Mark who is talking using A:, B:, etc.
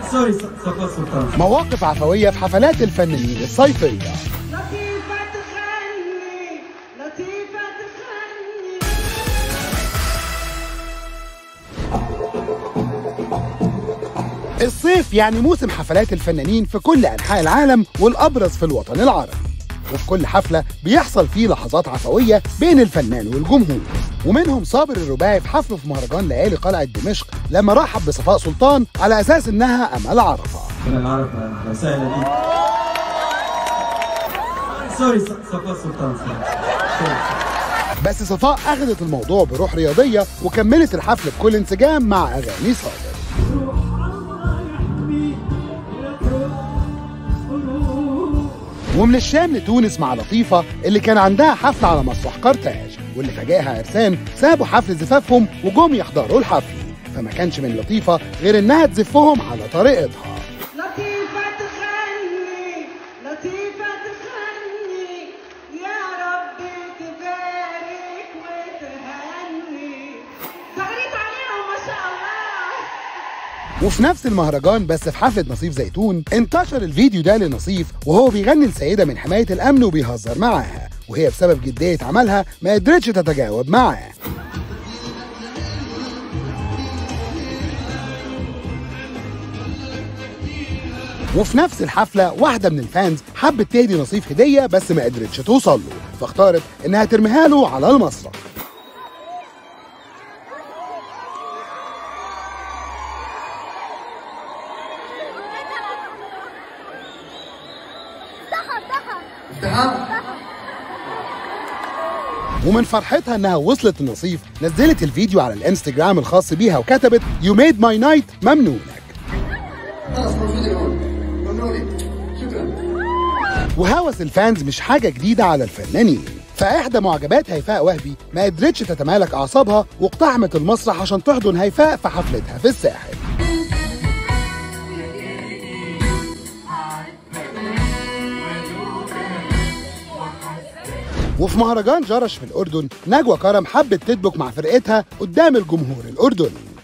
A: سوري صفاء سلطان
B: مواقف عفوية في حفلات الفنانين الصيفية
C: لطيفة تغني لطيفة تغني
B: الصيف يعني موسم حفلات الفنانين في كل أنحاء العالم والأبرز في الوطن العربي وفي كل حفلة بيحصل فيه لحظات عفوية بين الفنان والجمهور ومنهم صابر الرباعي في حفله في مهرجان ليالي قلعة دمشق لما رحب بصفاء سلطان على أساس إنها أمال عرفة
A: من العرب أهلا وسهلا بيك سوري صفاء سلطان سوري
B: بس صفاء أخذت الموضوع بروح رياضية وكملت الحفل بكل انسجام مع أغاني صابر ومن الشام لتونس مع لطيفة اللي كان عندها حفل على مسرح قرطاج واللي فاجئها عرسان سابوا حفل زفافهم وجم يحضروا الحفل فما كانش من لطيفة غير إنها تزفهم على طريقتها
C: لطيفة تغني لطيفة تغني يا رب تبارك وتهني زغريت عليهم ما شاء الله
B: وفي نفس المهرجان بس في حفلة نصيف زيتون انتشر الفيديو ده لنصيف وهو بيغني لسيدة من حماية الأمن وبيهزر معاها وهي بسبب جدية عملها ما قدرتش تتجاوب معاه وفي نفس الحفلة واحدة من الفانز حبت تهدي نصيف هدية بس ما قدرتش توصل له فاختارت إنها ترميها له على المسرح ومن فرحتها انها وصلت لنصيف نزلت الفيديو على الانستجرام الخاص بيها وكتبت You made my night ممنونك
D: خلاص موجود اليوم ممنوني شكرا
B: وهوس الفانز مش حاجة جديدة على الفنانين فإحدى معجبات هيفاء وهبي ما قدرتش تتمالك أعصابها واقتحمت المسرح عشان تحضن هيفاء في حفلتها في الساحل وفي مهرجان جرش في الأردن نجوى كرم حبت تدبك مع فرقتها قدام الجمهور الأردني